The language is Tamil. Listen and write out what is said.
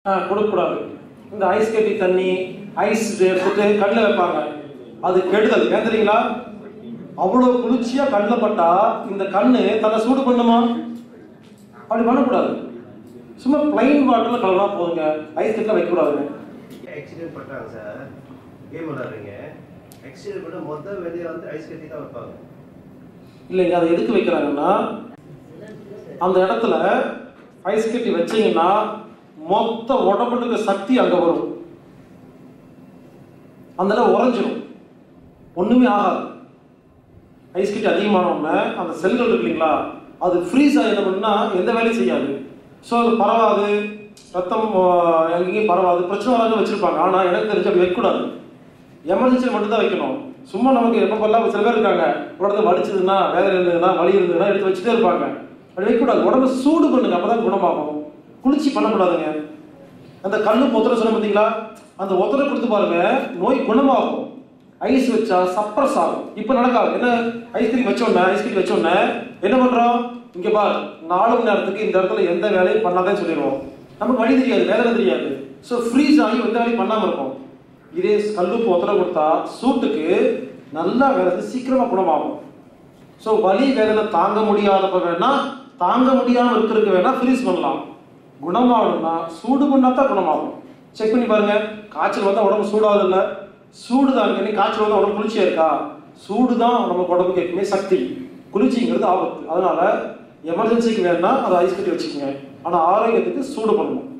ஆ, கொடுக்கக்கூடாது இந்த ஐஸ் கட்டி தண்ணி ஐஸ் எடுத்துட்டு கண்ணில் வைப்பாங்க அது கெடுதல் ஏன் தெரியுங்களா அவ்வளோ குளிர்ச்சியா கண்ணில் பட்டா இந்த கண்ணு தன்னை சூடு பண்ணுமா அப்படி பண்ணக்கூடாது சும்மா பிளைன் வாட்டர்ல கலந்தா போதுங்க ஐஸ் கட்டில் வைக்கக்கூடாதுங்க ஆக்சிடென்ட் பட்டாங்க சார் கேம் விளாடுறீங்க ஆக்சிடென்ட் பண்ண மொத்த வெளியே வந்து ஐஸ் கட்டி தான் வைப்பாங்க இல்லைங்க அதை எதுக்கு வைக்கிறாங்கன்னா அந்த இடத்துல ஐஸ் கட்டி வச்சீங்கன்னா மொத்த உடம்புல இருக்க சக்தி அங்க வரும் அந்த இடம் உறைஞ்சிரும் ஒண்ணுமே ஆகாது ஐஸ் கட்டி அதிகமான உடனே அந்த செல்கள் இருக்கு இல்லைங்களா அது ஃப்ரீஸ் ஆகி என்ன பண்ணுன்னா எந்த வேலையும் செய்யாது ஸோ அது பரவாது ரத்தம் ஆஹ், எங்கேயும் பரவாது பிரச்சனை வராது வச்சிருப்பாங்க ஆனா எனக்கு தெரிஞ்சு அப்படி வைக்கக்கூடாது எமர்ஜென்சி மட்டும் தான் வைக்கணும் சும்மா நமக்கு எப்போ பல்லாம் சில பேர் இருக்காங்க உடனே வலிச்சதுன்னா வேதனை இருந்ததுன்னா வலி இருந்ததுன்னா எடுத்து வச்சுட்டே இருப்பாங்க அப்படி வைக்கக்கூடாது உடம்பு சூடு பண்ணுங்க அப்பதான் குணமாகும் குளிர்ச்சி பண்ணக்கூடாதுங்க அந்த கல்லு ஒத்தரை சொன்ன பார்த்தீங்களா அந்த ஒத்தரை கொடுத்து பாருங்க நோய் குணமாகும் ஐஸ் வச்சா சப்ரஸ் ஆகும் இப்போ நடக்காது என்ன ஐஸ்கிரீம் வச்சோடனே ஐஸ்கிரீம் வச்சோடனே என்ன பண்றோம் இங்க பார் நாலு மணி நேரத்துக்கு இந்த இடத்துல எந்த வேலையும் பண்ணாதே சொல்லிடுவோம் நமக்கு வழி தெரியாது வேதனை தெரியாது ஸோ ஃப்ரீஸ் ஆகி எந்த வேலையும் பண்ணாம இருக்கும் இதே கல்லுப்பு ஒத்தரை கொடுத்தா சூட்டுக்கு நல்லா வேலை சீக்கிரமா குணமாகும் ஸோ வலி வேதனை தாங்க முடியாதப்ப வேணா தாங்க முடியாம இருக்கிறதுக்கு வேணா ஃப்ரீஸ் பண்ணலாம் குணமாகணும்னா சூடு பண்ணா தான் குணமாகும் செக் பண்ணி பாருங்க காய்ச்சல் வந்தா உடம்பு சூடாகுது இல்ல சூடு தான் இருக்கு காய்ச்சல் வந்தா உடம்பு குளிர்ச்சியா இருக்கா சூடு தான் நம்ம உடம்புக்கு எப்பவுமே சக்தி குளிர்ச்சிங்கிறது ஆபத்து அதனால எமர்ஜென்சிக்கு வேணா அதை ஐஸ் கட்டி வச்சுக்கோங்க ஆனா ஆரோக்கியத்துக்கு சூடு பண்ணணும்